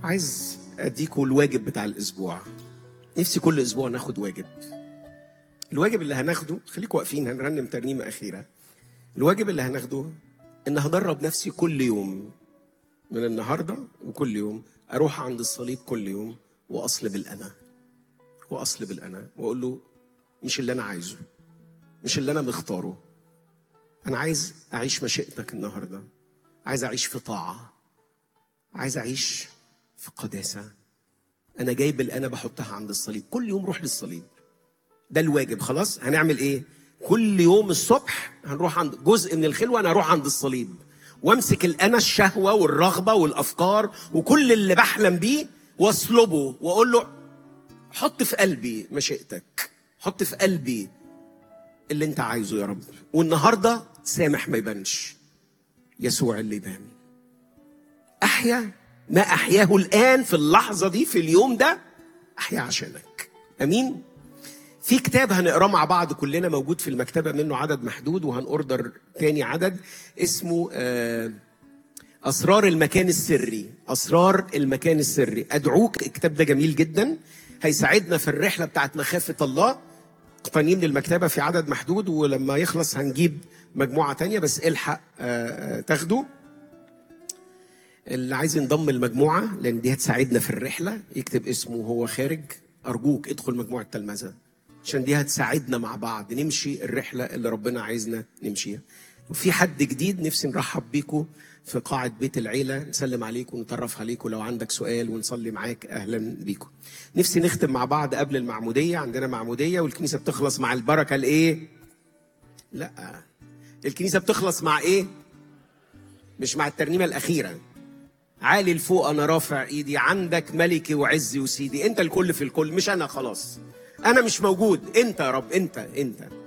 عايز اديكوا الواجب بتاع الاسبوع نفسي كل اسبوع ناخد واجب الواجب اللي هناخده خليكوا واقفين هنرنم ترنيمه اخيره الواجب اللي هناخده ان هدرب نفسي كل يوم من النهارده وكل يوم اروح عند الصليب كل يوم واصلب الانا واصلب الانا واقول له مش اللي انا عايزه مش اللي انا مختاره انا عايز اعيش مشيئتك النهارده عايز اعيش في طاعه عايز اعيش في قداسه انا جايب الانا بحطها عند الصليب كل يوم روح للصليب ده الواجب خلاص هنعمل ايه كل يوم الصبح هنروح عند جزء من الخلوه انا اروح عند الصليب وامسك الانا الشهوه والرغبه والافكار وكل اللي بحلم بيه واصلبه واقول له حط في قلبي مشيئتك حط في قلبي اللي انت عايزه يا رب والنهارده سامح ما يبانش يسوع اللي يبان احيا ما احياه الان في اللحظه دي في اليوم ده احيا عشانك امين في كتاب هنقراه مع بعض كلنا موجود في المكتبه منه عدد محدود وهنوردر تاني عدد اسمه آه اسرار المكان السري اسرار المكان السري ادعوك الكتاب ده جميل جدا هيساعدنا في الرحله بتاعت مخافه الله قطانين من المكتبه في عدد محدود ولما يخلص هنجيب مجموعه تانية بس الحق آه تاخده اللي عايز ينضم المجموعه لان دي هتساعدنا في الرحله يكتب اسمه وهو خارج ارجوك ادخل مجموعه تلمذه عشان دي هتساعدنا مع بعض نمشي الرحله اللي ربنا عايزنا نمشيها وفي حد جديد نفسي نرحب بيكم في قاعة بيت العيلة نسلم عليكم ونترف عليكم لو عندك سؤال ونصلي معاك أهلا بيكم نفسي نختم مع بعض قبل المعمودية عندنا معمودية والكنيسة بتخلص مع البركة الإيه؟ لا الكنيسة بتخلص مع إيه؟ مش مع الترنيمة الأخيرة عالي لفوق أنا رافع إيدي عندك ملكي وعزي وسيدي أنت الكل في الكل مش أنا خلاص أنا مش موجود أنت يا رب أنت أنت